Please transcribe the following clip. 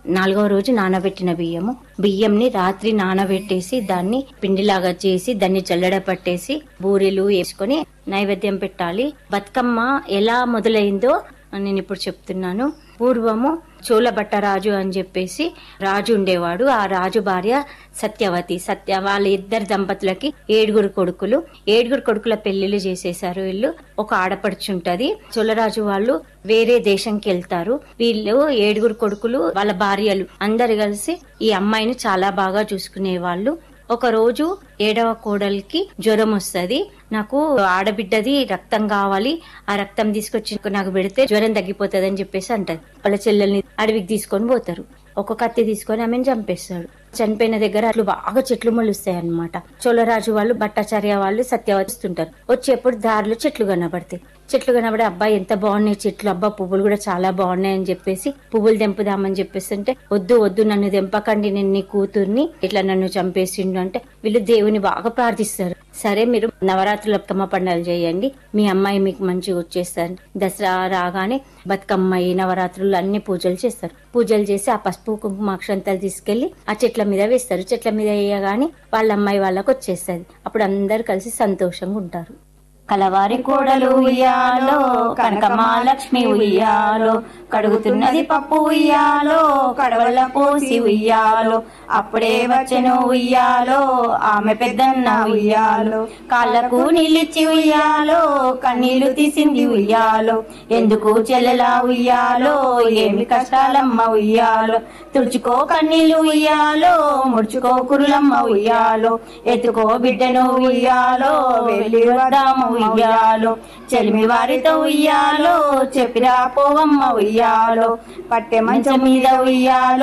నాలుగవ రోజు నానబెట్టిన బియ్యము బియ్యంని రాత్రి నానబెట్టేసి దాన్ని పిండిలాగా చేసి దాన్ని జల్లెడ పట్టేసి బూరెలు వేసుకొని నైవేద్యం పెట్టాలి బతుకమ్మ ఎలా మొదలైందో నేను ఇప్పుడు చెప్తున్నాను పూర్వము చోళభట్ట రాజు అని చెప్పేసి రాజు ఉండేవాడు ఆ రాజు భార్య సత్యవతి సత్య వాళ్ళ ఇద్దరు దంపతులకి ఏడుగురు కొడుకులు ఏడుగురు కొడుకుల పెళ్లిళ్ళు చేసేసారు వీళ్ళు ఒక ఆడపడుచు ఉంటది చోళరాజు వాళ్ళు వేరే దేశంకి వెళ్తారు వీళ్ళు ఏడుగురు కొడుకులు వాళ్ళ భార్యలు అందరు కలిసి ఈ అమ్మాయిని చాలా బాగా చూసుకునే వాళ్ళు ఒక రోజు ఏడవ కోడలికి జ్వరం వస్తది నాకు ఆడబిడ్డది రక్తం కావాలి ఆ రక్తం తీసుకొచ్చి నాకు పెడితే జ్వరం తగ్గిపోతుంది అని చెప్పేసి అంటది వాళ్ళ చెల్లెల్ని అడవికి తీసుకొని పోతారు ఒక కత్తి తీసుకొని ఆమెను చంపేస్తాడు చనిపోయిన దగ్గర అట్లు బాగా చెట్లు మొలుస్తాయి అనమాట చోళరాజు వాళ్ళు భట్టాచార్య వాళ్ళు సత్యవస్తుంటారు వచ్చేప్పుడు దారిలో చెట్లు కనబడతాయి చెట్లు కనబడే అబ్బాయి ఎంత బాగున్నాయి చెట్లు అబ్బా పువ్వులు కూడా చాలా బాగున్నాయి అని చెప్పేసి పువ్వులు తెంపుదామని చెప్పేసి అంటే వద్దు వద్దు నన్ను తెంపకండి నేను నీ కూతుర్ని ఇట్లా నన్ను చంపేసిండు అంటే వీళ్ళు దేవుని బాగా ప్రార్థిస్తారు సరే మీరు నవరాత్రుల బతుకమ్మ పండుగలు చేయండి మీ అమ్మాయి మీకు మంచిగా వచ్చేస్తారు దసరా రాగానే బతుకమ్మ ఈ నవరాత్రులు అన్ని పూజలు చేస్తారు పూజలు చేసి ఆ పసుపు కుంకుమ అక్షంతలు తీసుకెళ్లి ఆ చెట్ల మీద వేస్తారు చెట్ల మీద వేయగానే వాళ్ళ అమ్మాయి వాళ్ళకి వచ్చేస్తుంది అప్పుడు అందరు కలిసి సంతోషంగా ఉంటారు కలవారి కోడలు ఉయ్యాలో కనకమాలక్ష్మి ఉయ్యాలో కడుగుతున్నది పప్పు ఉయ్యాలో కడవల పోసి ఉయ్యాలో అప్పుడే వచ్చెను ఉయ్యాలో ఆమె పెద్దన్న ఉయ్యాలో కాళ్ళకు నీళ్ళిచ్చి ఉయ్యాలో కన్నీళ్లు తీసింది ఉయ్యాలో ఎందుకు చెల్లెలా ఉయ్యాలో ఏమి కష్టాలమ్మ ఉయ్యాలో తుడుచుకో కన్నీళ్లు ఉయ్యాలో ముడుచుకో కురులమ్మ ఉయ్యాలో ఎత్తుకో బిడ్డను ఉయ్యాలో వెళ్ళి వద్దాము ఉయ్యాలో చెలిమి వారితో ఉయ్యాలో చెప్పిరా పోవమ్మ ఉయ్యాలో పట్టె మంచం మీద ఉయ్యాలో